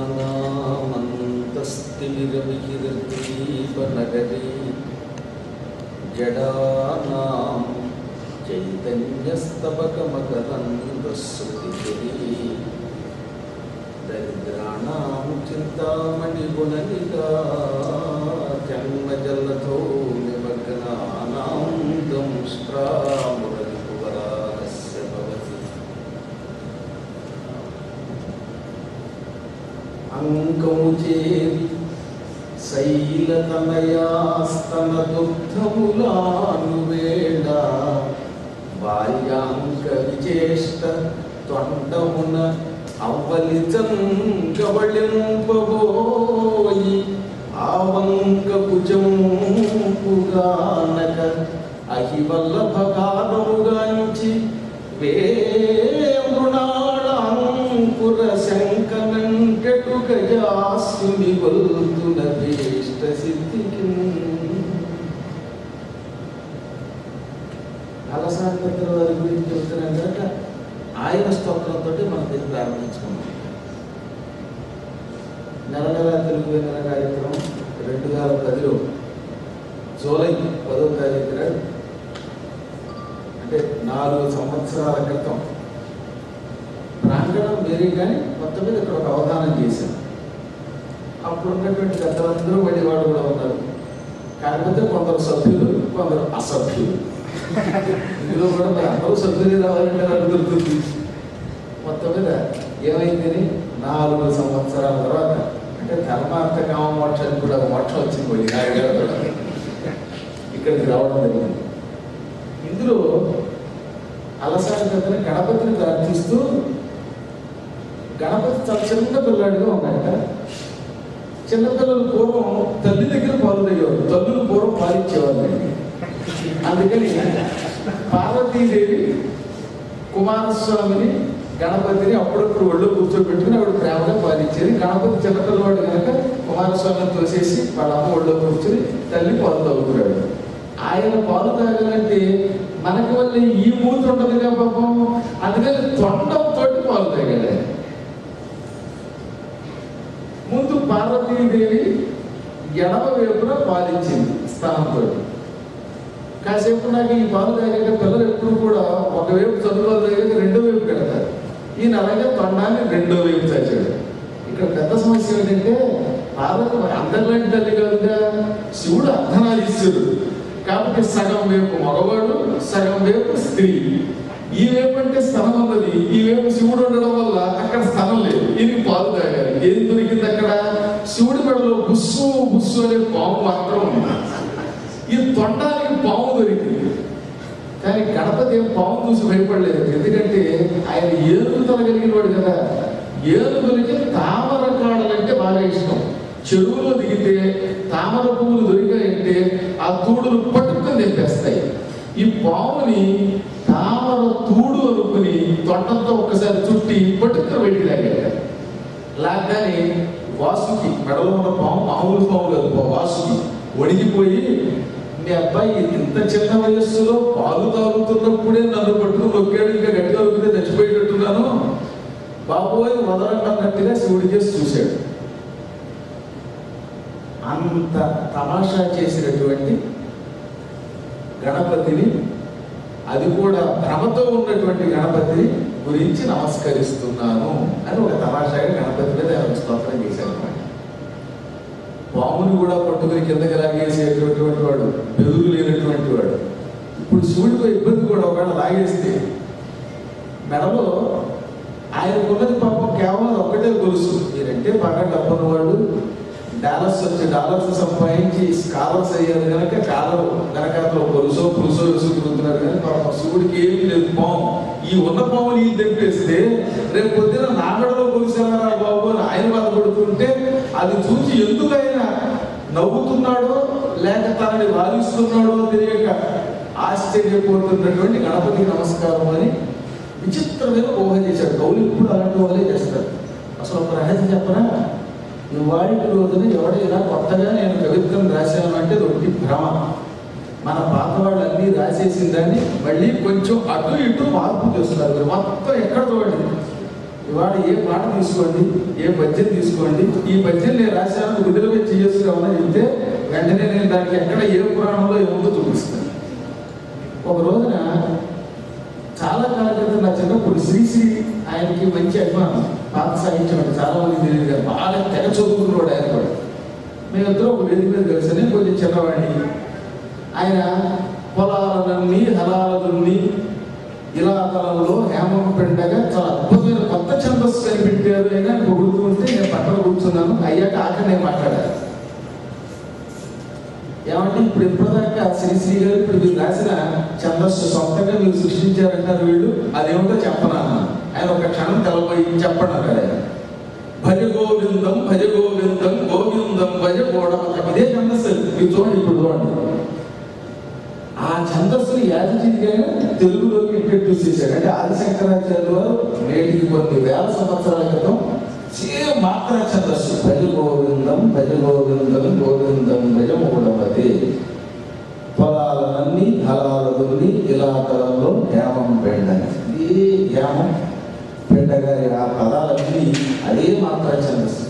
అజ్ఞానామంతస్తిమిరమిహిరద్వీపనగరీ జడానాం చైతన్యస్తబకమకరందశ్రుతిగిరీ దరిద్రాణాం చింతామణిగుణనిగా జన్మజల్లతో నిమగ్నానాం దంష్ట్రామురరిపువరాలస్య భవతి అంకముచేరి శైలతనయాస్తన దుగ్ధములాను వేళ బాల్యాంక విచేష్ట తొండమున అవ్వలిజంగవళింపబోయి ఆవంక భుజంపుగానక అహివల్లభకారముగాంచి వేమృణాళాంకుర శంకనంటెటు గజాస్యుని వల్తున భీష్ట సిద్ధికి అలసాంతర వారి గురించి చెబుతున్నాం కనుక ఆయన స్తోత్రంతో మనం దీన్ని ప్రారంభించుకున్నాం నెల నెల తెలుగు వెన్నెల కార్యక్రమం రెండు వేల పదిలో జూలై పదో తారీఖున అంటే నాలుగు సంవత్సరాల క్రితం ప్రాంగణం వేరే కానీ మొత్తం మీద ఇక్కడ ఒక అవధానం చేశాం అప్పుడు ఉన్నటువంటి పెద్దలందరూ మళ్ళీ వాళ్ళు కూడా ఉన్నారు కాకపోతే కొందరు సభ్యులు కొందరు అసభ్యులు ఇందులో కూడా మరి అందరూ సభ్యులు రావాలంటే నాకు దొరుకుతుంది మొత్తం మీద ఏమైందని నాలుగు సంవత్సరాల తర్వాత అంటే ధర్మార్థ కామ మోక్షానికి కూడా మోక్షం వచ్చింది పోయి నాయుడు కూడా ఇక్కడికి రావడం జరిగింది ఇందులో అలసాని గణపతిని ప్రార్థిస్తూ గణపతి చాలా చిన్న పిల్లాడిగా ఉన్నాయట చిన్నపిల్లలు పూర్వం తల్లి దగ్గర పాలు తాగేవారు తల్లులు పూర్వం పాలిచ్చేవాళ్ళు అందుకని పార్వతీదేవి కుమారస్వామిని గణపతిని అప్పుడప్పుడు ఒళ్ళు కూర్చోబెట్టుకుని ఆవిడ ప్రేమగా పాలించేది గణపతి చిన్నపిల్లవాడు కనుక కుమారస్వామిని తోసేసి వాళ్ళ అమ్మ ఒళ్ళో కూర్చుని తల్లి పాలు తాగుతున్నాడు ఆయన పాలు తాగాలంటే మనకి వల్ల ఈ మూతి ఉండదుగా పాపం అందుకని తొండంతో పాలు తాగాడు ఆయన. ముందు పార్వతీదేవి ఎడమ వైపున పాలించింది స్థానంతో కాసేపు నాకు ఈ పాలు తాగాక పిల్లలు ఎప్పుడు కూడా ఒకవైపు చదువులో తాగాక రెండో వైపు పెడతారు ఈయన అలాగే తొండాన్ని రెండో వైపు తాచాడు ఇక్కడ పెద్ద సమస్య ఏంటంటే పార్వతి అందరిలాంటి తల్లి కాదుగా శివుడు అర్ధనారీశ్వరుడు కాబట్టి సగం వైపు మగవాడు సగం వైపు స్త్రీ ఈ వైపు అంటే స్థలం ఉన్నది ఈ వైపు శివుడు ఉండడం వల్ల అక్కడ స్థలం లేదు ఇది పాలు తాగాలి ఏది దొరికింది అక్కడ శివుడి మెడలో బుస్సు బుస్సు అనే పాము మాత్రం ఉంది ఈ తొండానికి పాము దొరికింది కానీ గణపతి ఏం పాము చూసి భయపడలేదు ఎందుకంటే ఆయన ఏనుగు తలగలిగిన వాడు కదా ఏనుగులకి తామర కాడలంటే బాగా ఇష్టం చెరువులో దిగితే తామర పువ్వులు దొరికాయంటే ఆ తూడులు పట్టుకొని తెంపేస్తాయి ఈ పాముని తామర తూడు అనుకుని తొండంతో ఒక్కసారి చుట్టి పట్టుకొని బయటికి లాగాడు లాగానే వాసుకి మెడలో ఉన్న పాము మామూలు పాము కాదు వాసుకి వణికిపోయి మీ అబ్బాయి ఇంత చిన్న వయస్సులో పాలు తాగుతున్నప్పుడే నన్ను పట్టుకుని నొక్కాడు ఇంకా గట్టిగా నొక్కితే చచ్చిపోయేటట్టున్నాను బాబోయ్ వదలండి అన్నట్టుగా శివుడి చేసి చూశాడు అంత తమాషా చేసినటువంటి గణపతిని అది కూడా భ్రమతో ఉన్నటువంటి గణపతిని గురించి నమస్కరిస్తున్నాను అని ఒక తమాషాగా గణపతి మీద ఆయన స్తోత్రం చేశారు అనమాట పాముని కూడా పట్టుకుని కిందకి లాగేసేటటువంటి వాడు బెదురు లేనటువంటి వాడు ఇప్పుడు శివుడికి ఇబ్బంది కూడా ఒకవేళ లాగేస్తే మెడలో ఆయనకున్నది పాపం కేవలం ఒక్కటే గొలుసు మీరంటే బాగా డబ్బున్నవాడు డాలర్స్ వచ్చి డాలర్స్ సంపాదించి స్కాలర్స్ అయ్యారు కనుక కాలం వెనకాతలో గొలుసో పులుసో వేసుకుంటున్నారు కానీ పాపం శివుడికి ఏమీ లేదు పాము ఈ ఉన్న పాముని ఈ తెంపేస్తే రేపు పొద్దున నాగడలో గొలుసారా బాబు అని ఆయన బాధపడుతుంటే అది చూసి ఎందుకు ఆయన నవ్వుతున్నాడో లేక తనని వాదిస్తున్నాడో తెలియక ఆశ్చర్యపోతున్నటువంటి గణపతికి నమస్కారం అని విచిత్రమైన ఊహ చేశాడు కౌలు ఇప్పుడు అలాంటి వాళ్ళే చేస్తారు అసలు ఒక రహస్యం చెప్పనా ఇవాళ రోజున ఎవడైనా కొత్తగా నేను కవిత్వం రాశాను అంటే అది ఒకటి భ్రమ మన పాత వాళ్ళు అన్నీ రాసేసిన దాన్ని మళ్ళీ కొంచెం అటు ఇటు మార్పు చేస్తున్నారు మీరు మొత్తం ఎక్కడ చూడండి ఇవాళ ఏ పాట తీసుకోండి ఏ పద్యం తీసుకోండి ఈ పద్యం నేను రాశాను విడుదల చేసుకురామని చెప్తే వెంటనే నేను దానికి ఎక్కడ ఏ పురాణంలో ఏముందో చూపిస్తాను ఒక రోజున చాలా కాలం క్రితం నా చిన్నప్పుడు శ్రీశ్రీ ఆయనకి మంచి అభిమానం పాత సాహిత్యం అంటే చాలా మంది తెలియదు కానీ బాగా తెగ చదువుకున్నాడు ఆయన కూడా మేమిద్దరం ఒక వేదిక మీద కలిసి నేను కొంచెం చిన్నవాడిని ఆయన పొలాలన్నీ హలాలన్నీ ఇలా తలంలో హేమం పెండగా చాలా అద్భుతమైన కొత్త ఛందస్సు కనిపెట్టారు అయినా పొగుడుతూ ఉంటే నేను పక్కన కూర్చున్నాను అయ్యాక ఆఖరి నేను మాట్లాడాను ఏమంటే ఇప్పుడు ఇప్పటిదాకా శ్రీశ్రీ గారు ఇప్పుడు మీరు రాసిన ఛందస్సు సొంతంగా మీరు సృష్టించారంటారు వీళ్ళు అదేమిటో చెప్పనా ఆయన ఒక క్షణం తెలపోయి చెప్పండి అన్నాడు ఆయన భజ గోవిందం భజ గోవిందం గోవిందం భజ గోడమకం ఇదే ఛందస్సు మీరు చూడండి ఇప్పుడు చూడండి ఆ ఛందస్సుని యాదగిరిగా తెలుగులోకి ఇంట్రడ్యూస్ చేశాడు అంటే ఆదిశంకరాచార్య వారు నేటికి కొన్ని వేల సంవత్సరాల క్రితం సేమ్ మాత్ర ఛందస్సు భజ గోవిందం భజ గోవిందం గోవిందం భజ మూడవది పొలాలన్నీ హలాలదుల్ని ఇలా తలంలో హేమం పెండని ఇది హేమం పెండగారి ఆ పదాలన్నీ అదే మాత్ర ఛందస్సు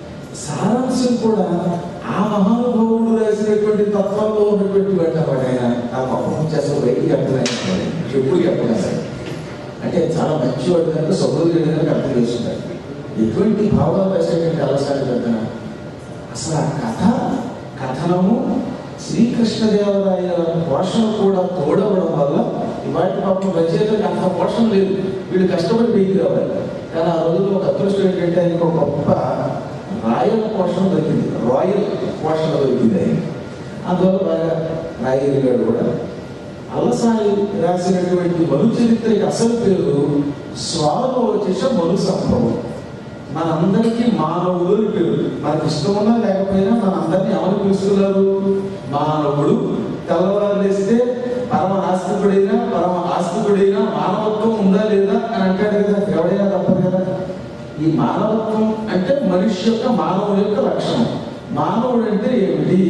సారాంశం కూడా ఆ మహానుభావుడు రాసినటువంటి తత్వంలో ఉన్నటువంటి వాడు ఆయన ఆ పాపం చేసిన బయటికి అర్థమైంది ఎప్పుడు చెప్పలేదు అంటే చాలా మంచివాడు కనుక సహోదరుడు కనుక అర్థం చేస్తున్నారు ఎటువంటి భావాలు రాసేటువంటి అవసరాలు పెద్దన అసలు ఆ కథ కథనము శ్రీకృష్ణదేవరాయ పోషణ కూడా తోడవడం వల్ల ఇవాటి పాపం రచయితలకు అంత పోషణ లేదు వీళ్ళు కష్టపడి పైకి రావాలి కానీ ఆ రోజుల్లో ఒక అదృష్టం ఏంటంటే ఆయనకు ఒక గొప్ప రాయల్ పోషణ దొరికింది రాయల్ పోషణ దొరికింది ఆయన అందువల్ల బాగా రాయగలిగాడు కూడా అలసాయి రాసినటువంటి మను చరిత్రకి అసలు పేరు స్వారోచిష మను సంభవం మనందరికీ మానవుడు అని పేరు మనకి ఇష్టం ఉన్నా లేకపోయినా మనందరినీ ఎవరు పిలుస్తున్నారు మానవుడు తెల్లవారు లేస్తే పరమ నాస్తికుడైనా పరమ ఆస్తికుడైనా మానవత్వం ఉందా లేదా అని అంటాడు కదా ఎవడైనా తప్పదు కదా ఈ మానవత్వం అంటే మనిషి యొక్క మానవుడి యొక్క లక్షణం మానవుడు అంటే ఏమిటి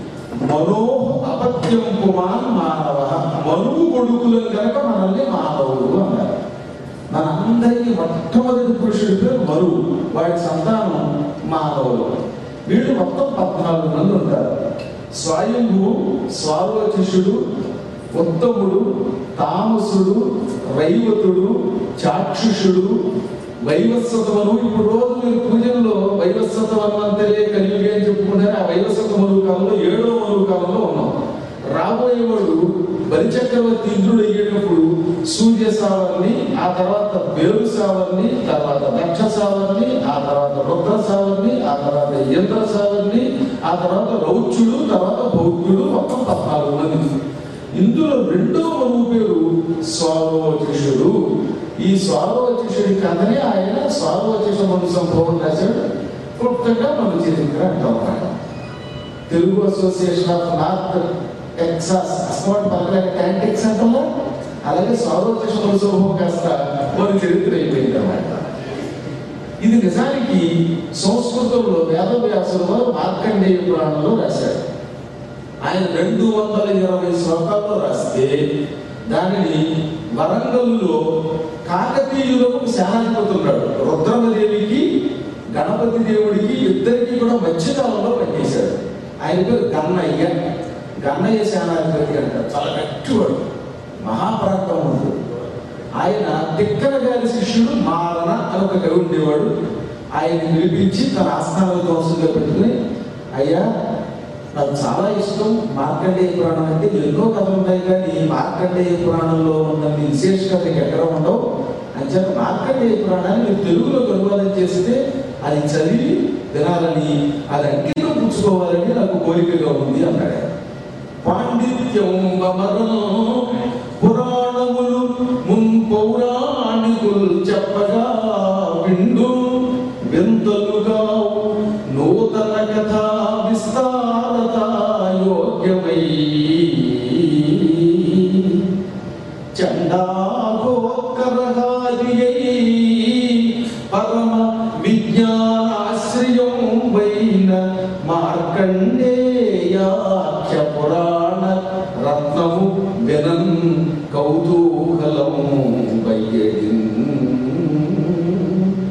మనోహ అపత్యం పుమాన్ మానవ మనువు కొడుకులను కనుక మనల్ని మానవుడు అన్నారు మనందరికీ మొట్టమొదటి పురుషుడి పేరు మరువు వాడి సంతానం మానవులు వీళ్ళు మొత్తం పద్నాలుగు మంది ఉంటారు స్వయంభు స్వారోచిషుడు ఉత్తముడు తామసుడు రైవతుడు చాక్షుషుడు వైవస్వతమను ఇప్పుడు రోజు మీరు పూజల్లో వైవస్వత వన్వంతరే కలియుగే అని చెప్పుకుంటారు ఆ వైవస్వత మరువు కాలంలో ఏడో మరువు కాలంలో ఉన్నాం రాబోయేవాడు బలిచక్రవర్తి ఇంద్రుడు అయ్యేటప్పుడు సూర్య సావర్ని ఆ తర్వాత బేరు సావర్ని తర్వాత దక్ష సావర్ని ఆ తర్వాత రుద్ర సావర్ని ఆ తర్వాత ఇంద్ర సావర్ని ఆ తర్వాత రౌచ్యుడు తర్వాత భౌత్యుడు మొత్తం పద్నాలుగు మంది ఇందులో రెండో మరువు పేరు స్వారోచిషుడు ఈ స్వారోచిషుడి కథనే ఆయన స్వారోచిష మను సంభవం రాశాడు క్లుప్తంగా మన చరిత్ర అంటాం అన్నమాట. Telugu association of north Texas అసలు పక్కన టాంటిక్స్ అంటామా అలాగే స్వారోచిష మను సంభవం కాస్త మన చరిత్ర అయిపోయింది అన్నమాట ఇది నిజానికి సంస్కృతంలో వేదవ్యాసుల వారు మార్కండేయ పురాణంలో రాశారు ఆయన రెండు వందల ఇరవై శ్లోకాల్లో రాస్తే దానిని వరంగల్లో కాకతీయులకు శానాధిపతున్నాడు రుద్రమదేవికి గణపతి దేవుడికి ఇద్దరికి కూడా మధ్యకాలంలో పనిచేశాడు ఆయన పేరు గన్నయ్య గన్నయ్య సేనాధిపతి అంటారు చాలా గట్టివాడు మహాపరాక్రమణుడు ఆయన తిక్కన గారి శిష్యుడు మారణ అని ఒక కవి ఉండేవాడు ఆయన పిలిపించి తన ఆస్థానాలు దోసుగా పెట్టుకుని అయ్యా నాకు చాలా ఇష్టం మార్కండేయ పురాణం అంటే ఎన్నో కథలు ఉన్నాయి కానీ మార్కండేయ పురాణంలో ఉన్న మీ విశేషాలు నీకు ఎక్కడ ఉండవు అంచేత మార్కండేయ పురాణాన్ని మీరు తెలుగులో అనువాదం చేస్తే అది చదివి వినాలని అది అంకితం పుచ్చుకోవాలని నాకు కోరికగా ఉంది అన్నాడు ఆయన. పాండిత్యం వమరం పురాణములు మున్ పౌరాణికులు చెప్పగా విండు వింతలుగా నూతన కథ విస్తారత యోగ్యమై చండాగోత్కరహారియై పరమ విజ్ఞానాశ్రయం వైన మార్కండేయాఖ్య పురాణ రత్నము వినన్ కౌతూహలం వయ్యడిన్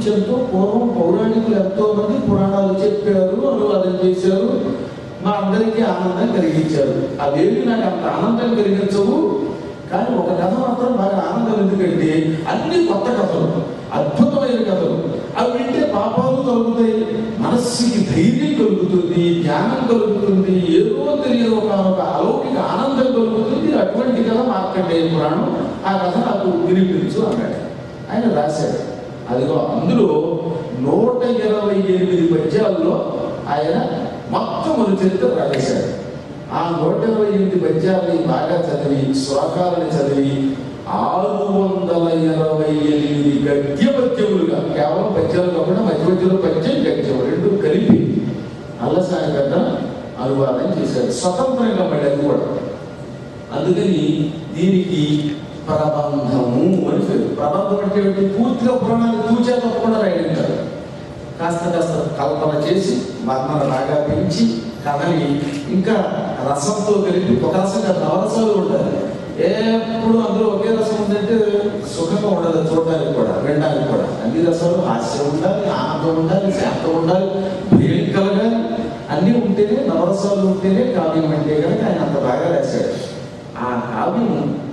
గురించి ఎంతో పూర్వం పౌరాణికులు ఎంతో మంది పురాణాలు చెప్పారు అనువాదం చేశారు మా అందరికీ ఆనందం కలిగించారు అవేమి నాకు అంత ఆనందం కలిగించవు కానీ ఒక కథ మాత్రం బాగా ఆనందం ఎందుకంటే అన్ని కొత్త కథలు అద్భుతమైన కథలు అవి వింటే పాపాలు కలుగుతాయి మనస్సుకి ధైర్యం కలుగుతుంది జ్ఞానం కలుగుతుంది ఏదో తెలియదు ఒక ఒక అలౌకిక ఆనందం కలుగుతుంది అటువంటి కథ మార్కండేయ పురాణం ఆ కథ నాకు వినిపించు అన్నాడు ఆయన రాశాడు అదిగో అందులో నూట ఇరవై ఎనిమిది పద్యాల్లో ఆయన మొత్తం మన చరిత్ర రాసేశాడు ఆ నూట ఇరవై ఎనిమిది పద్యాలని బాగా చదివి శ్లోకాలను చదివి ఆరు వందల ఇరవై ఎనిమిది గద్య పద్యములుగా కేవలం పద్యాలు కాకుండా మధ్య మధ్యలో పద్యం గద్యం రెండు కలిపి అల్లసాని గడ్డ అనువాదం చేశాడు స్వతంత్రంగా మళ్ళీ అది కూడా అందుకని దీనికి ప్రబంధము అని పేరు ప్రబంధం అంటే ఏమిటి? పూర్తిగా పురాణాన్ని తూచా తప్పకుండా రాయడం కాదు కాస్త కాస్త కల్పన చేసి వర్ణన బాగా పెంచి కథని ఇంకా రసంతో కలిపి ఒక రసం కాదు నవరసాలు ఉండాలి ఎప్పుడు అందులో ఒకే రసం ఉందంటే సుఖంగా ఉండదు చూడడానికి కూడా వినడానికి కూడా అన్ని రసాలు హాస్యం ఉండాలి ఆనందం ఉండాలి శాంతం ఉండాలి భయం కలగాలి అన్నీ ఉంటేనే నవరసాలు ఉంటేనే కావ్యం అంటే కనుక ఆయన అంత బాగా రాశాడు ఆ కావ్యం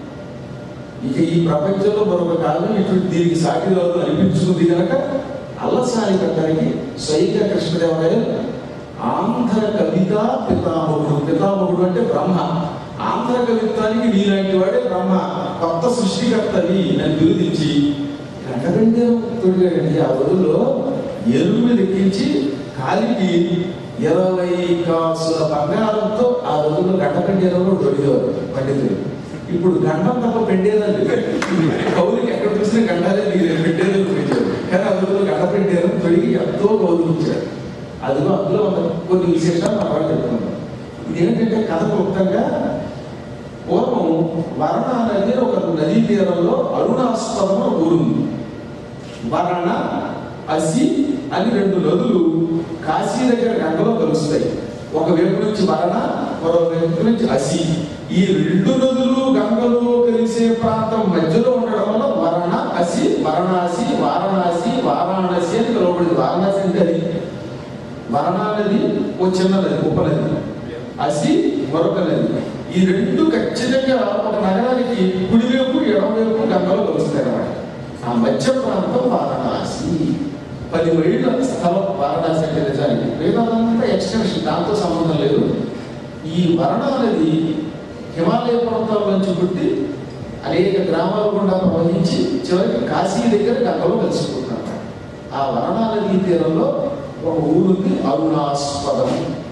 ఇక ఈ ప్రపంచంలో మరొక కావ్యం ఇటువంటి దీనికి సాటి రాదు అనిపించుకుంది కనుక అల్లసాని కట్టడానికి స్వయంగా కృష్ణదేవరాయలు ఆంధ్ర కవిత పితామహుడు పితామహుడు అంటే బ్రహ్మ ఆంధ్ర కవిత్వానికి నీలాంటి వాడే బ్రహ్మ కొత్త సృష్టికర్తని అని బిరుదించి గంటగంటే తొడిగాడండి ఆ రోజుల్లో ఎరువు మీద ఎక్కించి కాలికి ఇరవై కాసుల బంగారంతో ఆ రోజుల్లో గంటకండి ఎరువులు తొడిగేవారు పండితులు ఇప్పుడు గంటం తప్ప పెట్టేదండి కౌలికి ఎక్కడ చూసినా గంటాలే మీరు పెట్టేదని పెట్టారు కానీ ఆ రోజుల్లో గంట పెట్టారు తొడిగి ఎంతో గౌరవించారు అదిగో అందులో ఉన్న కొన్ని విశేషాలు మనం వాళ్ళు చెప్పుకుంటాం ఇది ఏంటంటే కథ క్లుప్తంగా పూర్వం వరణ నది ఒక నదీ తీరంలో అరుణాస్పదం అని ఊరుంది వరణ అసి అని రెండు నదులు కాశీ దగ్గర గంగలో కలుస్తాయి ఒక వైపు నుంచి వరణ మరో వైపు నుంచి అసి ఈ రెండు నదులు గంగలో కలిసే ప్రాంతం మధ్యలో ఉండడం వల్ల వరణ అసి వారణాసి వారణాసి వారాణసి అని పిలువబడింది వారణాసి అంటే అది వరణ నది ఓ చిన్న నది ఉప నది అసి మరొక నది ఈ రెండు ఖచ్చితంగా ఒక నగరానికి కుడివైపు ఎడమవైపు గంగలో కలుస్తాయి అన్నమాట ఆ మధ్య ప్రాంతం వారణాసి పది మైళ్ళ స్థలం వారణాసి అంటే నిజానికి వేదాలంతా ఎక్స్టెన్షన్ దాంతో సంబంధం లేదు ఈ వరణ నది హిమాలయ పర్వతాల నుంచి పుట్టి అనేక గ్రామాల గుండా ప్రవహించి చివరికి కాశీ దగ్గర గంగలో కలిసిపోతున్నారు ఆ వరణ నదీ తీరంలో ఒక ఊరుంది అరుణాస్పదం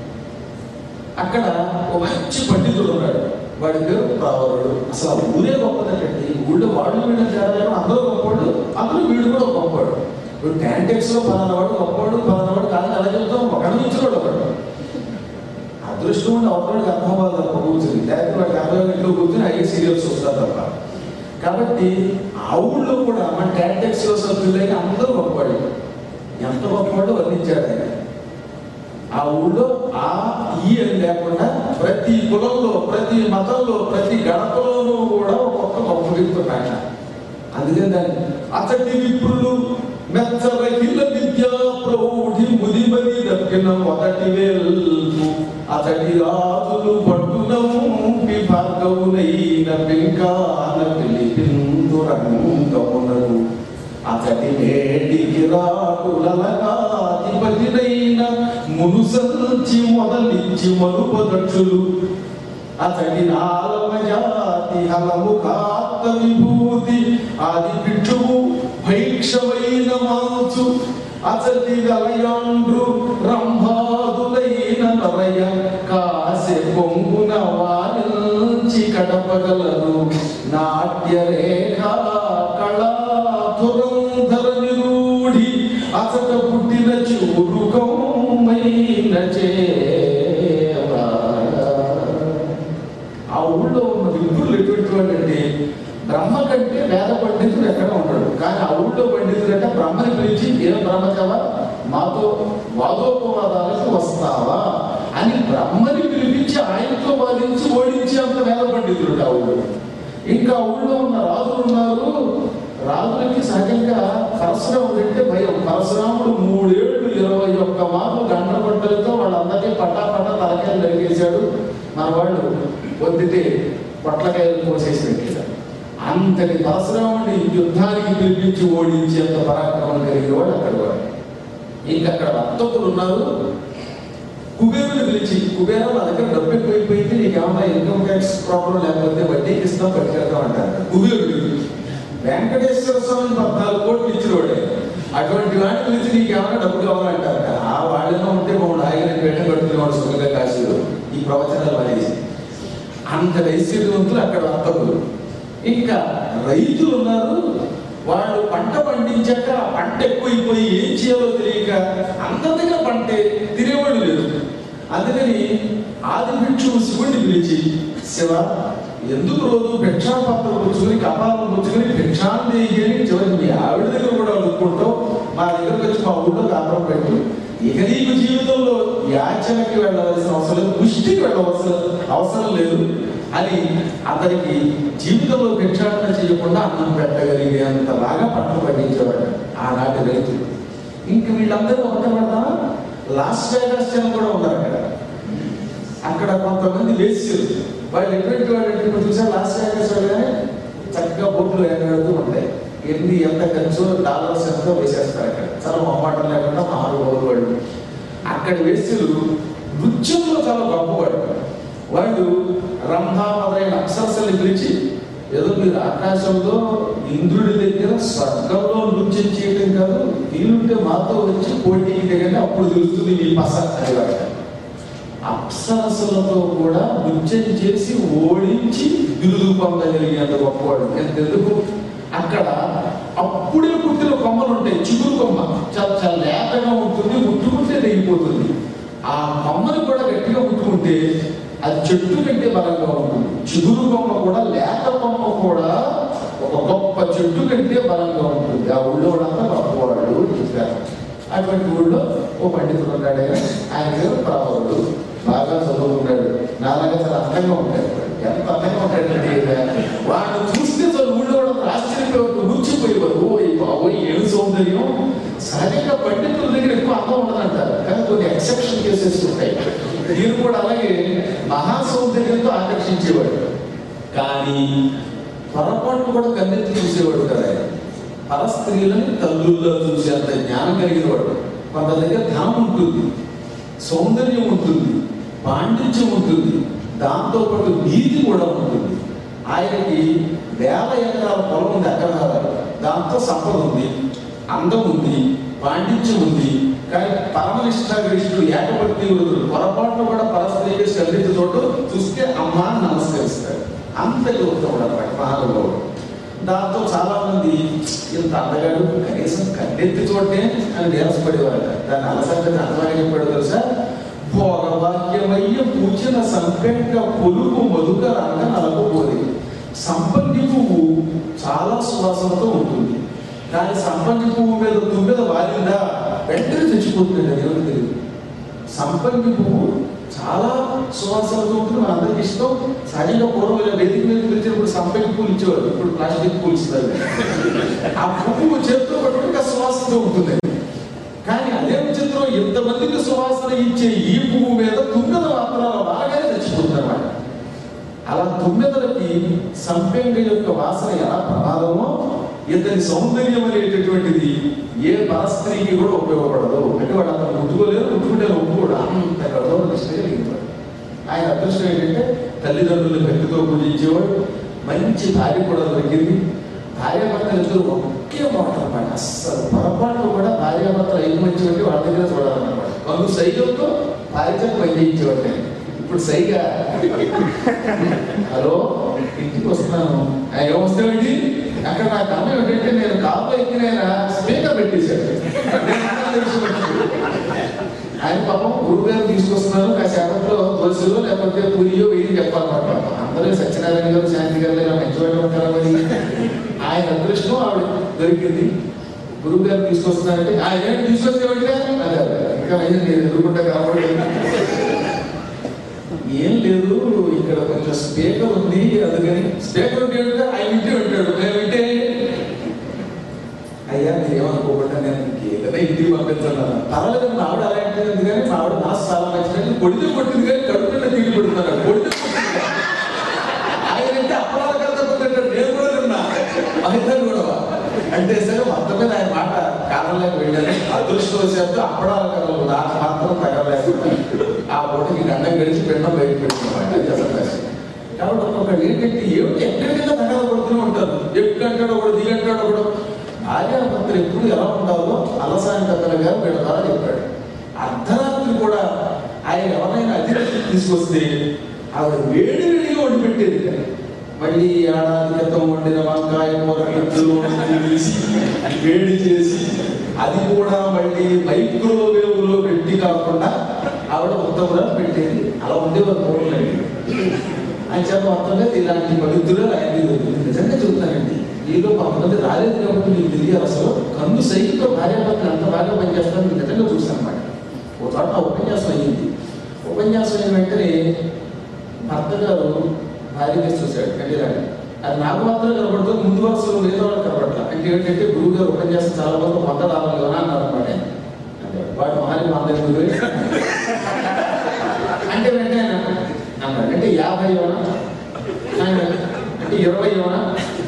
అక్కడ ఒక మంచి పండితుడు ఉన్నాడు వాడి పేరు ప్రావరుడు అసలు ఆ ఊరే గొప్పదండి ఊళ్ళో వాళ్ళు వీళ్ళు తేడా లేకుండా అందరూ గొప్పవాడు అందులో వీడు కూడా గొప్పవాడు ఇప్పుడు ట్యాంటెక్స్ లో పలానా వాడు గొప్పవాడు పలానా వాడు కాదని అలా చెప్తాం ఒక నుంచున్నాడు ఒకడు అదృష్టం ఉండి అవతలకి అర్థం అవ్వాలి తప్ప కూర్చుని లేకపోతే వాడికి అర్థం ఇంట్లో కూర్చుని అయ్యే సీరియల్స్ వస్తారు తప్ప కాబట్టి ఆ ఊళ్ళో కూడా మన ట్యాంటెక్స్ లో సభ్యులైన అందరూ గొప్పవాడు ఎంత గొప్పవాడు వర్ణించాడు ఆయన ఆ ఊళ్ళో ఆ ఈ అని లేకుండా ప్రతి కులంలో ప్రతి మతంలో ప్రతి గడపలోనూ కూడా ఒక్కొక్క గొప్ప వ్యక్తి ఉన్నాయన అందుకని దాన్ని అతడి విప్రులు మెచ్చవహిల విద్యా ప్రౌఢి ముదిమది దక్కిన మొదటి వేల్పు అతడి రాజులు పట్టునము భార్గవునైన పెంకాన పిలిపిందురంగమునకు అతడి నేటికి రాటులగాధిపతినైన మునుసంచి మొదలించి మరుపదక్షులు అతడి నాలవ జాతి హలము కాత్త విభూతి ఆది భిక్షువు భైక్షమైన మాంసు అతడి గలయాండ్రు రంభాదులైన నరయ కాసె పొంగున వారించి కడపగలరు నాట్య రేఖ కళాధురంధర నిరూఢి అతట పుట్టిన చూరుకమైన చేవా ఆ ఊళ్ళో ఉన్న విప్రులు ఎటువంటి వాళ్ళంటే బ్రహ్మ కంటే వేద పండితుడు ఎక్కడ ఉంటాడు కానీ ఆ ఊళ్ళో పండితుడు అంటే బ్రహ్మని పిలిచి ఏం బ్రహ్మదేవా మాతో వాదోపవాదాలకు వస్తావా అని బ్రహ్మని పిలిపించి ఆయనతో వాదించి ఓడించి అంత వేద పండితుడు ఆ ఊళ్ళో ఇంకా ఆ ఊళ్ళో ఉన్న రాజులు ఉన్నారు రాజులకి సహజంగా పరశురాముడు అంటే భయం పరశురాముడు మూడేళ్లు ఇరవై ఒక్క మార్లు గంట గంటలతో వాళ్ళందరినీ పట్టా పట్టా తలకాయలు నరికేశాడు మన వాళ్ళు పొద్దుటే పొట్లకాయలు కోసేసి పెట్టేశారు అంతటి పరశురాముడిని యుద్ధానికి పిలిపించి ఓడించేంత పరాక్రమం కలిగిన వాడు అక్కడ వాడు ఇంకా అక్కడ వర్తకులు ఉన్నారు కుబేరుని పిలిచి కుబేర నా దగ్గర డబ్బు ఎక్కువైపోయింది నీకు ఏమన్నా ఇన్కమ్ ట్యాక్స్ ప్రాబ్లం లేకపోతే వడ్డీకి ఇస్తాం పట్టుకెళ్తాం అంటారు కుబేరుడు వెంకటేశ్వర స్వామి పద్నాలుగు కోట్లు ఇచ్చినవాడే అటువంటి వాడిని పిలిచి నీకు ఏమైనా డబ్బు కావాలంటారు ఆ వాళ్ళలో ఉంటే మమ్మల్ని ఆయన పెట్ట కట్టుకునేవాడు సుఖంగా కాశీలో ఈ ప్రవచనాలు అనేసి అంత ఐశ్వర్యవంతులు అక్కడ వర్తకులు ఇంకా రైతులు ఉన్నారు వాళ్ళు పంట పండించాక ఆ పంట ఎక్కువైపోయి ఏం చేయాలో తెలియక అందరి దగ్గర పంటే తినేవాళ్ళు లేదు అందుకని ఆది భిక్షువు శివుడిని పిలిచి శివ ఎందుకు రోజు భిక్షాపాత్ర పుచ్చుకుని కపాలం పుచ్చుకుని భిక్షాందేయి అని చివరికి మీ ఆవిడ దగ్గర కూడా అనుకుంటాం మా దగ్గరకు వచ్చి మా ఊళ్ళో కాపురం పెట్టు ఇక నీకు జీవితంలో యాచనకి వెళ్ళవలసిన అవసరం లేదు పుష్టికి వెళ్ళవలసిన అవసరం లేదు అని అతనికి జీవితంలో భిక్షాటన చేయకుండా అన్నం పెట్టగలిగేంత బాగా పంట పండించేవాడు ఆనాటి రైతులు ఇంక వీళ్ళందరూ ఒకటి పడతామా లాస్ వేగాస్ జనం కూడా ఉన్నారు అక్కడ అక్కడ కొంతమంది వేసారు వాళ్ళు ఎటువంటి వాళ్ళు అంటే ఇప్పుడు చూసారు లాస్ వేగాస్ వెళ్ళగానే చక్కగా బొట్లు ఎగడుతూ ఉంటాయి ఎన్ని ఎంత ఖర్చు డాలర్స్ ఎంతో వేసేస్తారు అక్కడ చాలా మొహమాటం లేకుండా మహానుభావులు వాళ్ళు అక్కడ వేసులు నృత్యంలో చాలా గొప్పవాడు వాళ్ళు రంభా మొదలైన అప్సరసల్ని పిలిచి ఏదో మీరు ఆకాశంలో ఇంద్రుడి దగ్గర స్వర్గంలో నృత్యం చేయడం కాదు వీలుంటే మాతో వచ్చి పోటీకి దిగండి అప్పుడు తెలుస్తుంది మీ పస అనేవాడు అప్సరసలతో కూడా నృత్యం చేసి ఓడించి బిరుదు పొందగలిగేంత గొప్పవాడు ఎంతెందుకు అక్కడ అప్పుడే పుట్టిన కొమ్మలు ఉంటాయి చిగురు కొమ్మ చాలా చాలా లేతగా ఉంటుంది ముట్టుకుంటే తెగిపోతుంది ఆ కొమ్మని కూడా గట్టిగా ముట్టుకుంటే అది చెట్టు కంటే బలంగా ఉంటుంది చిగురు కొమ్మ కూడా లేత కొమ్మ కూడా ఒక గొప్ప చెట్టు కంటే బలంగా ఉంటుంది ఆ ఊళ్ళో వాళ్ళంతా గొప్పవాళ్ళు చెప్పారు అటువంటి ఊళ్ళో ఓ పండితుడు ఉన్నాడు ఆయన ఆయన పేరు ప్రావరుడు బాగా చదువుకున్నాడు నాలాగా చాలా అందంగా ఉంటాడు ఎంత అందంగా ఉంటాడంటే ఈయన. వాడు చూస్తే చాలు ఊళ్ళో వాళ్ళంతా ఆశ్చర్యపోయి కూర్చిపోయేవారు ఓ బాబోయ్ ఏం సౌందర్యం సహజంగా పండితుల దగ్గర ఎక్కువ అందం ఉండదంటారు కానీ కొన్ని ఎక్సెప్షన్ కేసెస్ ఉంటాయి ఈయన కూడా అలాగే మహా సౌందర్యంతో ఆకర్షించేవాడు కానీ పొరపాటు కూడా కన్నెత్తి చూసేవాడు కదా ఆయన పర స్త్రీలని తల్లుల్లో చూసేంత జ్ఞానం కలిగిన వాడు కొంత దగ్గర ధనం ఉంటుంది సౌందర్యం ఉంటుంది పాండిత్యం ఉంటుంది దాంతో పాటు నీతి కూడా ఉంటుంది ఆయనకి వేల ఎకరాల పొలం ఉంది అక్కడ దాంతో సంపద ఉంది అందం ఉంది పాండిత్యం ఉంది కానీ పరమనిష్టాగరిష్ఠుడు ఏకపత్ని వృద్ధుడు పొరపాటును కూడా పరస్త్రీకి శ్రద్ధించి చోటు చూస్తే అమ్మ అని నమస్కరిస్తాడు అంతటి ఉత్తముడు అన్నమాట మహానుభావుడు దాంతో చాలా మంది ఇంత అందగాడు కనీసం కన్నెత్తి చూడటే అని నీరసపడేవారు దాన్ని అలసంగా అర్థమని చెప్పాడు తెలుసా భోగవాక్యమయ్య పూచిన సంపెంగ పొలుపు మధుకరంగా నలకపోది సంపంగి పువ్వు చాలా సువాసనతో ఉంటుంది కానీ సంపంగి పువ్వు మీద తుమ్మెద వారిందా వెంటనే చచ్చిపోతుంది అది ఎవరికి తెలియదు సంపంగి పువ్వు చాలా సువాసనతో ఉంటుంది మన అందరికి ఇష్టం సహజంగా పూర్వం ఇలా వేదిక మీద పిలిచినప్పుడు సంపంగి పూలు ఇచ్చేవారు ఇప్పుడు ప్లాస్టిక్ పూలు ఇస్తారు ఆ పువ్వు చేతితో పట్టుకుంటే ఆ సువాసనతో ఉంటుంది కానీ అదే చిత్రం ఎంతమందికి సువాసన ఇచ్చే ఈ పువ్వు మీద తుమ్మెద మాత్రం బాగానే చచ్చిపోతుంది అనమాట అలా తుమ్మెదలకి సంపేంగ యొక్క వాసన ఎలా ప్రమాదమో ఇతని సౌందర్యం అనేటటువంటిది ఏ పరస్త్రీకి కూడా ఉపయోగపడదు అంటే వాడు అతను ముట్టుకోలేరు ముట్టుకుంటే ఒప్పుకోడు అంత కడలో నిష్ఠగా కలిగినవాడు ఆయన అదృష్టం ఏంటంటే తల్లిదండ్రులు భక్తితో పూజించేవాడు మంచి భార్య కూడా దొరికింది భార్యాభర్తలు ఇద్దరు ఒకే మాట అనమాట అస్సలు పొరపాటు కూడా భార్యాభర్తలు ఐదు మంచి ఉంటే వాళ్ళ దగ్గర చూడాలన్నమాట వాళ్ళు సైకిల్తో భార్య పని చేయించేవాడు ఇప్పుడు సైగా హలో ఇంటికి వస్తున్నాను ఆ, ఏం వస్తామండి అక్కడ నా కమ్మ ఏంటంటే నేను కాపులో ఎక్కిన స్పీకర్ పెట్టేశాడు నేను అన్నం తెలిసి వచ్చాడు. ఆయన పాపం గురుగారు తీసుకొస్తున్నారు కాసేపట్లో దోశలో లేకపోతే పూరియో వేడి చెప్పాలన్నమాట అందరూ సత్యనారాయణ గారు శాంతి గారు ఇలా మంచివాడు ఉంటారా మరి ఆయన అదృష్టం ఆవిడ దొరికింది గురువు గారు తీసుకొస్తున్నారంటే ఆయన ఏంటి తీసుకొస్తే అదే ఇంకా అయ్యింది నేను ఎదుర్కొంటా కాబట్టి ఏం లేదు ఇక్కడ కొంచెం స్పీకర్ ఉంది అందుకని స్పీకర్ ఉంటే ఏంటంటే ఆయన వింటే ఉంటాడు మేము వింటే ఏమనుకోకుండా నేను ఏదైనా ఇంటికి పంపించాను పర్వాలేదు మా ఆవిడ అలాంటిది ఉంది కానీ మా ఆవిడ మనసు చాలా మంచిది కొడితే కొట్టింది కానీ కడుపులో తిరిగి పెడుతున్నాను కొడితే కొట్టింది. ఆయన అంటే అప్పడాల కథ కొట్టాడు నేను కూడా తిన్నా ఆయన కూడా అంటే సరే మొత్తం మీద ఆయన మాట కారణంలోకి వెళ్ళాను అదృష్టవశాత్తు అప్పడాల కథలు నాకు మాత్రం తగలేకుండా ఆ పూటకి గండం గడిచి పిండం బయట పెట్టుకున్నాడు అది అసలు కష్టం. కాబట్టి ఒక్కొక్కడు ఏంటంటే ఏమిటి ఎక్కడికైనా తగల పడుతూనే ఉంటారు ఎక్కడంటాడు ఒకడు దిగంటాడు ఒకడు భార్యాభర్తలు ఎప్పుడు ఎలా ఉండాలో అలసాని పెద్దల గారు వీళ్ళ ద్వారా చెప్పాడు అర్ధరాత్రి కూడా ఆయన ఎవరైనా అతిథి తీసుకొస్తే ఆవిడ వేడి వేడిగా వండి పెట్టేది కానీ మళ్ళీ ఏడాది క్రితం వండిన వంకాయ కూర ఇంట్లో తీసి వేడి చేసి అది కూడా మళ్ళీ మైక్రోవేవ్ లో పెట్టి కాకుండా ఆవిడ ఉత్తముగా పెట్టేది అలా ఉండేవారు మూడండి ఆయన చేత మొత్తంగా ఇలాంటి పవిత్రులు ఆయన దొరికింది నిజంగా చెబుతానండి మీలో కొంతమంది రాలేదు కాబట్టి మీకు తెలియదు అసలు కన్ను సైకిల్తో భార్యాభర్తలు ఎంత బాగా పనిచేస్తారో మీకు నిజంగా చూశాను అనమాట ఒక చోట నా ఉపన్యాసం అయ్యింది ఉపన్యాసం అయిన వెంటనే భర్త గారు భార్యగా చూశాడు కళ్యాణి అది నాకు మాత్రం కనబడుతుంది ముందు వరుసలో మిగతా వాళ్ళకి కనబడట్ల అంటే ఏంటంటే గురువు గారు ఉపన్యాసం చాలా మంది వంద రావాలి కదా అన్నారు అనమాట ఆయన. అంటే వాడు మహాని వంద గురువు అంటే వెంటనే అన్నాడు అంటే యాభై యోనా ఆయన అంటే ఇరవై యోనా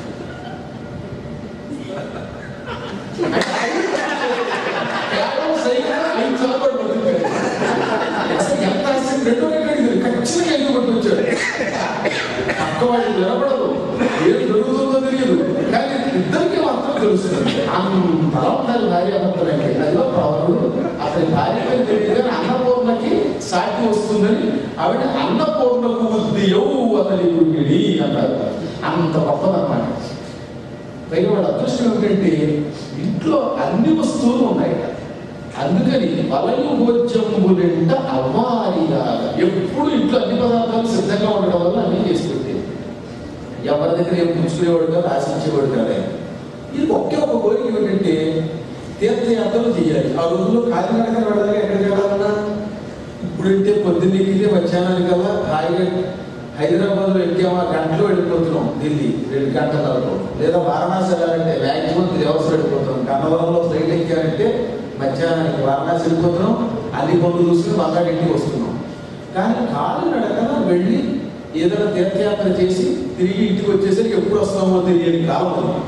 కేవలం సైకిల్ ఐదు చదవబడి పడుతుంది అసలు ఎంత ఆశ్చర్యం రెండో ఎక్కడికి ఖచ్చితంగా ఎందుకు పట్టుకొచ్చాడు పక్క వాళ్ళు నిలబడదు ఏం జరుగుతుందో తెలియదు కానీ ఇద్దరికి మాత్రం తెలుస్తుంది అంత ఉండాలి భార్య భర్తలంటే అదిలో ప్రవరుడు అతని భార్య తెలియదు కానీ అన్నపూర్ణకి సాటి వస్తుందని ఆవిడ అన్నపూర్ణకు ఉద్యవు అతని గుడిని అన్నారు అంత గొప్పదన్నమాట పైగా వాడు అదృష్టం ఏమిటంటే ఇంట్లో అన్ని వస్తువులు ఉన్నాయి అందుకని వలయు భోజ్యములెంట అవ్వారిగా ఎప్పుడు ఇంట్లో అన్ని పదార్థాలు సిద్ధంగా ఉండడం వల్ల అన్ని చేసి పెట్టేది ఎవరి దగ్గర ఏం పుచ్చుకునేవాడు కాదు ఆశించేవాడు కాదు ఆయన ఇది ఒకే ఒక కోరిక ఏమిటంటే తీర్థయాత్రలు చేయాలి ఆ రోజుల్లో కాలినడకన వెళ్ళాలి ఎక్కడికి వెళ్ళాలన్నా ఇప్పుడంటే పొద్దున్నెక్కితే మధ్యాహ్నానికల్లా హాయిగా హైదరాబాద్ లో ఎక్కామా గంటలో వెళ్ళిపోతున్నాం ఢిల్లీ రెండు గంటలలో లేదా వారణాసి వెళ్ళాలంటే మ్యాక్సిమం త్రీ అవర్స్ వెళ్ళిపోతున్నాం గన్నవరంలో ఫ్లైట్ ఎక్కారంటే మధ్యాహ్నానికి వారణాసి వెళ్ళిపోతున్నాం అన్ని పనులు చూసుకుని మళ్ళా ఇంటికి వస్తున్నాం కానీ కాలు నడకన వెళ్ళి ఏదైనా తీర్థయాత్ర చేసి తిరిగి ఇంటికి వచ్చేసరికి ఎప్పుడు వస్తామో తెలియని కాలం ఉంది.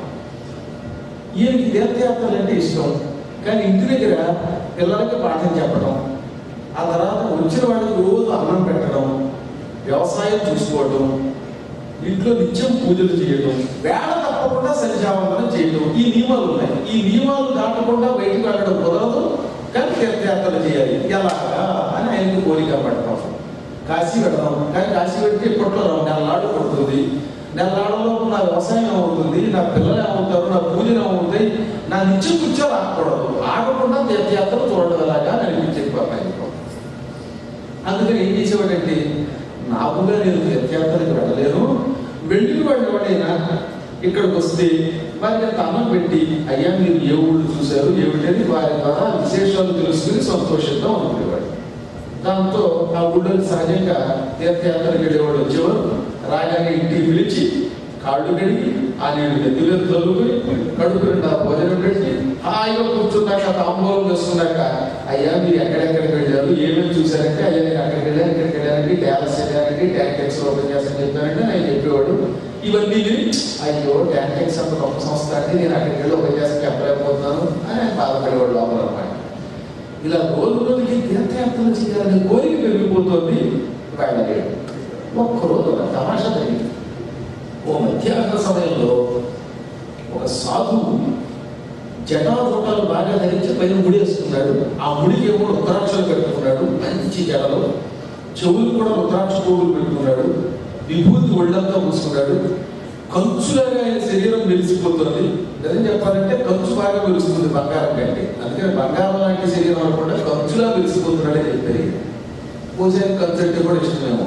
ఈయనకి తీర్థయాత్రలు అంటే ఇష్టం కానీ ఇంటి దగ్గర పిల్లలకి పాఠం చెప్పడం ఆ తర్వాత వచ్చిన వాళ్ళకి రోజు అన్నం పెట్టడం వ్యవసాయం చూసుకోవడం ఇంట్లో నిత్యం పూజలు చేయడం వేళ తప్పకుండా సంధ్యావందనం చేయడం ఈ నియమాలు ఉన్నాయి ఈ నియమాలు దాటకుండా బయటికి వెళ్ళడం కుదరదు కానీ తీర్థయాత్రలు చేయాలి ఎలాగా అని ఆయనకు కోరిక పడతాం కాశీ వెళదాం కానీ కాశీ వెళ్తే ఇప్పట్లో నెలనాడు పడుతుంది నెలనాడులో నా వ్యవసాయం ఏమవుతుంది నా పిల్లలు ఏమవుతారు నా పూజలు ఏమవుతాయి నా నిత్యం కూర్చొని ఆగకూడదు ఆగకుండా తీర్థయాత్రలు చూడడం ఎలాగా అని అనిపించేది పాప ఆయనకు. అందుకని ఏం చేసేవాడంటే నాకుగా నేను తీర్థయాత్రలకు వెళ్ళలేను వెళ్ళిన వాళ్ళు ఎవడైనా ఇక్కడికి వస్తే వారికి అంత అన్నం పెట్టి అయ్యా మీరు ఏ ఊళ్ళు చూశారు ఏమిటని వారి ద్వారా విశేషాలు తెలుసుకుని సంతోషంగా ఉండేవాడు దాంతో ఆ ఊళ్ళో సహజంగా తీర్థయాత్రలకు వెళ్ళేవాడు వచ్చేవారు రాగానే ఇంటికి పిలిచి కాళ్ళు కడిగి ఆ నీళ్ళు నెత్తిలో చదువుకుని కడుపు నిండా భోజనం పెట్టి హాయిగా కూర్చున్నాక తాంబూలం వేసుకున్నాక అయ్యా మీరు ఎక్కడెక్కడికి వెళ్ళారు ఏమేమి చూశారంటే అయ్యా నేను అక్కడికి వెళ్ళాను ఇక్కడికి వెళ్ళానండి డ్యాలస్ వెళ్ళానండి ట్యాంకెక్స్ ఓపెన్ చేస్తాను చెప్పానంటే ఆయన చెప్పేవాడు ఇవన్నీ విని అయ్యో ట్యాంకెక్స్ అంత గొప్ప సంస్థ అంటే నేను అక్కడికి వెళ్ళి ఓపెన్ చేస్తాను చెప్పలేకపోతున్నాను అని ఆయన బాధపడేవాడు లోపల అనమాట ఇలా రోజు రోజుకి తీర్థయాత్రలు చేయాలనే కోరిక పెరిగిపోతుంది వెళ్ళలేడు ఒక్కరోజు ఒక తమాషా జరిగింది ఓ మధ్యాహ్న సమయంలో ఒక సాధువు జటాజోటాలు బాగా ధరించి పైన ముడి వేసుకున్నాడు ఆ ముడికి ఏమో రుద్రాక్షలు పెట్టుకున్నాడు మంచి జడలు చెవులు కూడా రుద్రాక్ష పువ్వులు పెట్టుకున్నాడు విభూతి ఒళ్ళంతా పూసుకున్నాడు కంచులాగా ఆయన శరీరం మెరిసిపోతుంది నిజం చెప్పాలంటే కంచు బాగా మెరుస్తుంది బంగారం కంటే అందుకని బంగారం లాంటి శరీరం అనుకుంటే కంచులా మెరిసిపోతున్నాడని చెప్పారు పూజారి కంచు అంటే కూడా ఇష్టమేమో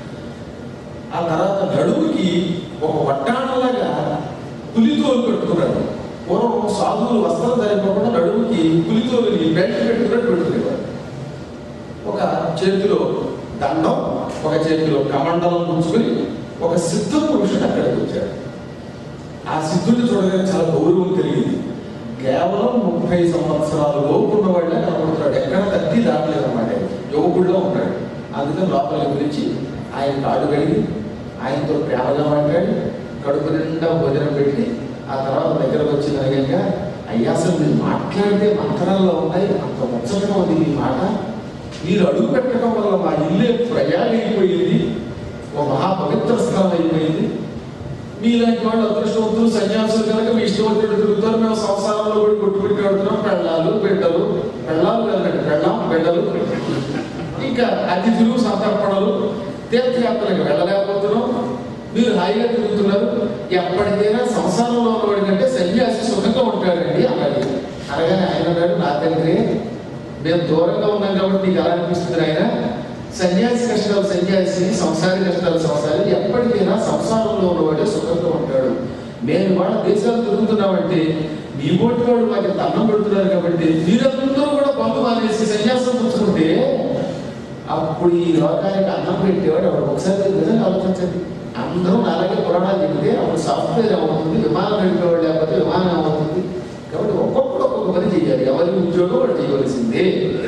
ఆ తర్వాత నడుముకి ఒక వడ్డాణలాగా పులితోలు పెట్టుకున్నాడు పూర్వం సాధువులు వస్త్రం ధరింపకుండా నడుముకి పులితోలుని బెల్ట్ పెట్టుకున్నట్టు పెట్టుకునేవాడు ఒక చేతిలో దండం ఒక చేతిలో కమండలం ఉంచుకుని ఒక సిద్ధ పురుషుడు అక్కడికి వచ్చాడు ఆ సిద్ధుడిని చూడగానే చాలా గౌరవం కలిగింది కేవలం ముప్పై సంవత్సరాలు లోపు ఉన్నవాళ్ళే కనబడుతున్నాడు ఎక్కడ తట్టి దాటలేదు అన్నమాట యువకుడిలో ఉంటాడు అందుకని లోపలికి పిలిచి ఆయన కాడు కడిగి ఆయనతో ప్రేమగా మాట్లాడి కడుపు నిండా భోజనం పెట్టి ఆ తర్వాత దగ్గరకు వచ్చిన విధంగా అయ్యా అసలు మీరు మాట్లాడితే మంత్రాల్లో ఉన్నాయి అంత ముచ్చటగా ఉంది మీ మాట మీరు అడుగు పెట్టడం వల్ల మా ఇల్లే ప్రయాణమైపోయింది ఓ మహా పవిత్ర స్థలం అయిపోయింది మీలాంటి వాళ్ళు అదృష్టవంతులు సన్యాసులు కనుక మీ ఇష్టం వచ్చినట్టు తిరుగుతారు మేము సంసారంలో కూడా కొట్టుబెట్టి ఆడుతున్నాం పెళ్ళాలు బిడ్డలు పెళ్ళాలు వెళ్ళండి పెళ్ళాం బిడ్డలు ఇంకా అతిథులు సంతర్పణలు తీర్థయాత్రలకు వెళ్ళలేకపోతున్నాం మీరు హాయిగా తిరుగుతున్నారు ఎప్పటికైనా సంసారంలో ఉన్నవాడి కంటే సన్యాసి సుఖంగా ఉంటాడండి అన్నది అనగానే ఆయన అన్నాడు నా తండ్రి మేము దూరంగా ఉన్నాం కాబట్టి నీకు అలా అనిపిస్తుంది ఆయన సన్యాసి కష్టాలు సన్యాసి సంసారి కష్టాలు సంసారి ఎప్పటికైనా సంసారంలో ఉన్నవాడే సుఖంగా ఉంటాడు మేము వాళ్ళ దేశాలు తిరుగుతున్నామంటే మీ బోటి వాళ్ళు మాకు ఇంత అన్నం పెడుతున్నారు కాబట్టి మీరందరూ కూడా పనులు మానేసి సన్యాసం పుచ్చుకుంటే అప్పుడు ఈ లోకానికి అన్నం పెట్టేవాడు అప్పుడు ఒకసారి నిజంగా ఆలోచించండి అందరూ అలాగే పురాణాలు చెబితే అప్పుడు సాఫ్ట్వేర్ ఏమవుతుంది విమానం నడిపేవాడు లేకపోతే విమానం ఏమవుతుంది కాబట్టి ఒక్కొక్కడు ఒక్కొక్క పని చేయాలి ఎవరి ఉద్యోగం వాడు చేయవలసిందే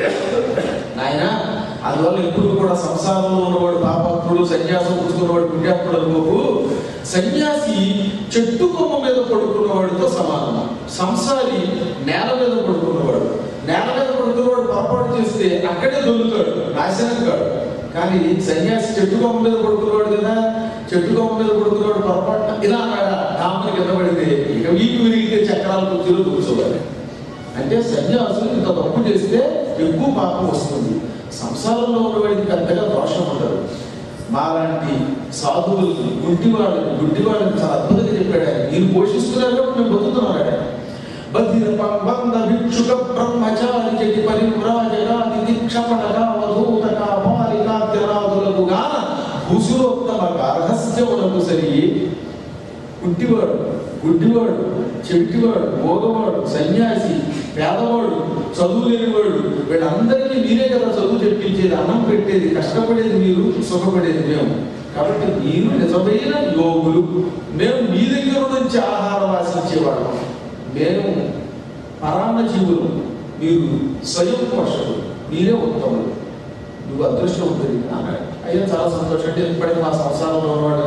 నాయన అందువల్ల ఎప్పుడు కూడా సంసారంలో ఉన్నవాడు పాపాత్ముడు సన్యాసం పుచ్చుకున్నవాడు పుణ్యాత్ముడు అనుకోకు సన్యాసి చెట్టు కొమ్మ మీద పడుకున్నవాడితో సమానం సంసారి నేల మీద పడుకున్నవాడు నేల మీద పడుకున్నవాడు పొరపాటు చేస్తే అక్కడే దొరుకుతాడు నాశనం కాడు కానీ సన్యాసి చెట్టు కొమ్మ మీద పడుకున్నవాడు కదా చెట్టు కొమ్మ మీద పడుకున్నవాడు పొరపాటు ఇలా అన్నాడా డామని కింద పడితే ఇక వీపు విరిగితే చక్రాల కుర్చీలో కూర్చోవాలి అంటే సన్యాసులు ఇంత తప్పు చేస్తే ఎక్కువ పాపం వస్తుంది సంసారంలో ఉన్నవాడికి పెద్దగా దోషం ఉండదు మాలాంటి సాధువులకి గుడ్డి వాళ్ళకి గుడ్డి వాళ్ళకి చాలా అద్భుతంగా చెప్పాడు ఆయన మీరు పోషిస్తున్నారు కాబట్టి మేము బతుకుతున్నాడు ఆయన బధిర పంబంద భిక్షుక బ్రహ్మచారి జటి పరివ్రాజగాది దీక్షపటక వధూతక బాలికా తిరాదులకు గాన భూసురోత్తమ గార్హస్యమునకు సరి గుడ్డివాడు గుడ్డివాడు చెట్టివాడు మోగవాడు సన్యాసి పేదవాడు చదువు లేనివాడు వీళ్ళందరికీ మీరే కదా చదువు చెప్పించేది అన్నం పెట్టేది కష్టపడేది మీరు సుఖపడేది మేము కాబట్టి మీరు నిజమైన యోగులు మేము మీ దగ్గర నుంచి ఆహారం ఆశించేవాళ్ళం మేము పరాన్న జీవులు మీరు స్వయం పోషకులు మీరే ఉత్తములు నువ్వు అదృష్టం ఉంటుంది అన్నాడు అయ్యో చాలా సంతోషం అంటే ఇప్పటికీ మా సంసారంలో ఉన్నవాడు